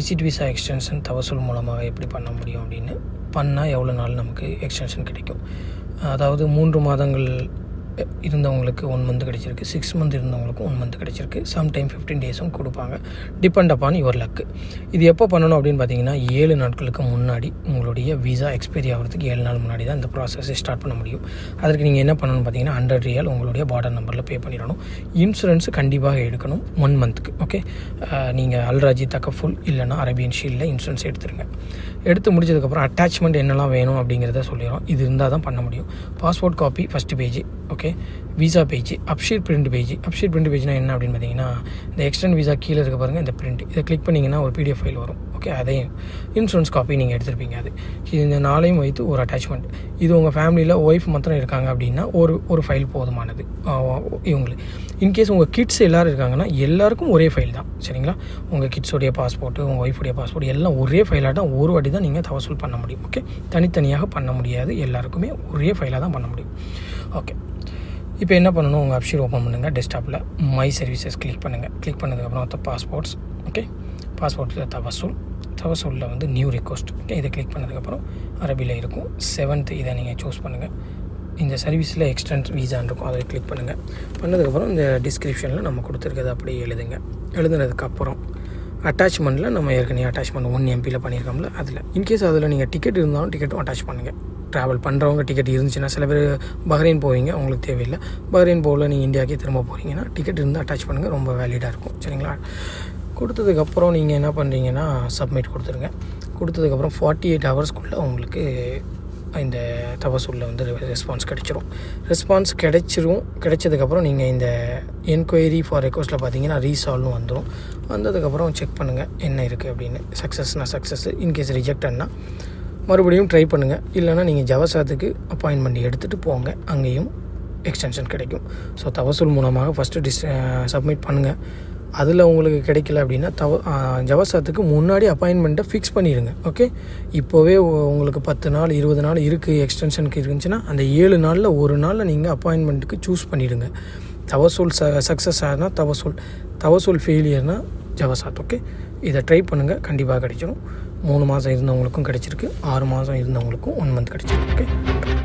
visit visa extension தவசூல் மூலமாக எப்படி பண்ண முடியும் அப்படின்னு பண்ணால் எவ்வளோ நாள் நமக்கு எக்ஸ்டென்ஷன் கிடைக்கும் அதாவது மூன்று மாதங்கள் இருந்தவங்களுக்கு ஒன் மந்த் கிடச்சிருக்கு சிக்ஸ் மந்த் இருந்தவங்களுக்கு ஒன் மந்த் கிடச்சிருக்கு சம்டைம் ஃபிஃப்டீன் டேஸும் கொடுப்பாங்க டிபெண்ட் அப்பான் யுவர் லக்கு இது எப்போ பண்ணணும் அப்படின்னு பார்த்தீங்கன்னா ஏழு நாட்களுக்கு முன்னாடி உங்களுடைய விசா எக்ஸ்பைரி ஆகிறதுக்கு ஏழு நாள் முன்னாடி தான் இந்த ப்ராசஸை ஸ்டார்ட் பண்ண முடியும் அதற்கு நீங்கள் என்ன பண்ணணும்னு பார்த்தீங்கன்னா ஹண்ட்ரட் ரியல் உங்களுடைய பார்டர் நம்பரில் பே பண்ணிடணும் இன்சூரன்ஸ் கண்டிப்பாக எடுக்கணும் ஒன் மந்த்துக்கு ஓகே நீங்கள் அல்ராஜி தக்கஃபுல் இல்லைனா அரேபியன் ஷீல்டில் இன்சூரன்ஸ் எடுத்துருங்க எடுத்து முடிச்சதுக்கப்புறம் அட்டாச்மெண்ட் என்னெல்லாம் வேணும் அப்படிங்கிறத சொல்லிடுறோம் இது இருந்தால் தான் பண்ண முடியும் passport copy first page okay visa page Absher print page Absher print பேஜ்னா என்ன அப்படின்னு பார்த்தீங்கன்னா இந்த எக்ஸ்டென்ட் விசா கீழே இருக்க பாருங்கள் இந்த பிரிண்ட் இதை கிளிக் பண்ணிங்கன்னா ஒரு பிடிஎஃப் ஃபைல் வரும் ஓகே அதையும் இன்சூரன்ஸ் காப்பி நீங்கள் எடுத்திருப்பீங்க அது இது இந்த நாளையும் வைத்து ஒரு அட்டாச்மெண்ட் இது உங்கள் ஃபேமிலியில் ஒய்ஃப் மாத்திரம் இருக்காங்க அப்படின்னா ஒரு ஒரு ஃபைல் போதுமானது இவங்களுக்கு இன்கேஸ் உங்கள் கிட்ஸ் எல்லோரும் இருக்காங்கன்னா எல்லாருக்கும் ஒரே ஃபைல் தான் சரிங்களா உங்கள் கிட்ஸோடைய பாஸ்போர்ட்டு உங்கள் ஒய்ஃபுடைய பாஸ்போர்ட் எல்லாம் ஒரே ஃபைலாக தான் ஒரு வாட்டி தான் நீங்கள் தவசூல் பண்ண முடியும் ஓகே தனித்தனியாக பண்ண முடியாது எல்லாருக்குமே ஒரே ஃபைலாக தான் பண்ண முடியும் ஓகே இப்போ என்ன பண்ணணும் உங்கள் அப்ஷீட் ஓப்பன் பண்ணுங்கள் டெஸ்க்டாப்பில் மை சர்வீசஸ் கிளிக் பண்ணுங்கள் கிளிக் பண்ணதுக்கப்புறம் பாஸ்போர்ட்ஸ் ஓகே பாஸ்போர்ட்டில் தவசூல் தவசூலில் வந்து நியூ ரிக்வஸ்ட் ஓகே இதை கிளிக் பண்ணதுக்கப்புறம் அரபியில் இருக்கும் செவன்த் இதை நீங்கள் சூஸ் பண்ணுங்கள் இந்த சர்வீஸில் எக்ஸ்டென்ட் வீசான்னு இருக்கும் அதை கிளிக் பண்ணுங்கள் பண்ணதுக்கப்புறம் இந்த டிஸ்கிரிப்ஷனில் நம்ம கொடுத்துருக்கதை அப்படியே எழுதுங்க எழுதுனதுக்கப்புறம் அட்டாச்மெண்ட்டில் நம்ம ஏற்கனவே அட்டாச்மெண்ட் ஒன் எம்பியில் பண்ணியிருக்கோம்ல அதில் இன்கேஸ் அதில் நீங்கள் டிக்கெட் இருந்தாலும் டிக்கெட்டும் அட்டாச் பண்ணுங்கள் ட்ராவல் பண்ணுறவங்க டிக்கெட் இருந்துச்சுன்னா சில பேர் பஹ்ரைன் போவீங்க உங்களுக்கு தேவையில்லை பஹ்ரைன் போகல நீங்கள் இந்தியாவுக்கே திரும்ப போகிறீங்கன்னா டிக்கெட் இருந்தால் அட்டாச் பண்ணுங்கள் ரொம்ப வேலிடாக இருக்கும் சரிங்களா கொடுத்ததுக்கப்புறம் நீங்கள் என்ன பண்ணுறீங்கன்னா சப்மிட் கொடுத்துருங்க கொடுத்ததுக்கப்புறம் ஃபார்ட்டி எயிட் ஹவர்ஸ்க்குள்ளே உங்களுக்கு இந்த தவசூலில் வந்து ரெஸ்பான்ஸ் கிடைச்சிரும் ரெஸ்பான்ஸ் கிடைச்சிரும் கிடைச்சதுக்கப்புறம் நீங்கள் இந்த என்கொயரி ஃபார் ரெக்வஸ்ட்டில் பார்த்தீங்கன்னா ரீசால்வ்னு வந்துடும் வந்ததுக்கப்புறம் செக் பண்ணுங்கள் என்ன இருக்குது அப்படின்னு சக்ஸஸ்னால் சக்ஸஸ் இன்கேஸ் ரிஜெக்டட்னா மறுபடியும் ட்ரை பண்ணுங்கள் இல்லைனா நீங்கள் ஜவசாத்துக்கு அப்பாயின்மெண்ட் எடுத்துகிட்டு போங்க அங்கேயும் எக்ஸ்டென்ஷன் கிடைக்கும் ஸோ தவசூல் மூலமாக ஃபஸ்ட்டு டிஸ் சப்மிட் பண்ணுங்கள் அதில் உங்களுக்கு கிடைக்கல அப்படின்னா தவ ஜவசாத்துக்கு முன்னாடி அப்பாயின்மெண்ட்டை ஃபிக்ஸ் பண்ணிடுங்க ஓகே இப்போவே உங்களுக்கு பத்து நாள் இருபது நாள் இருக்குது எக்ஸ்டென்ஷனுக்கு இருந்துச்சுன்னா அந்த ஏழு நாளில் ஒரு நாளில் நீங்கள் அப்பாயின்மெண்ட்டுக்கு சூஸ் பண்ணிவிடுங்க தவசூல் ச சக்ஸஸ் ஆனால் தவசூல் தவசூல் ஃபெயிலியர்னால் ஜவசாத் ஓகே இதை ட்ரை பண்ணுங்கள் கண்டிப்பாக கிடைச்சிடும் மூணு மாதம் இருந்தவங்களுக்கும் கிடைச்சிருக்கு ஆறு மாதம் இருந்தவங்களுக்கும் ஒன் மந்த் கிடைச்சிருக்கு ஓகே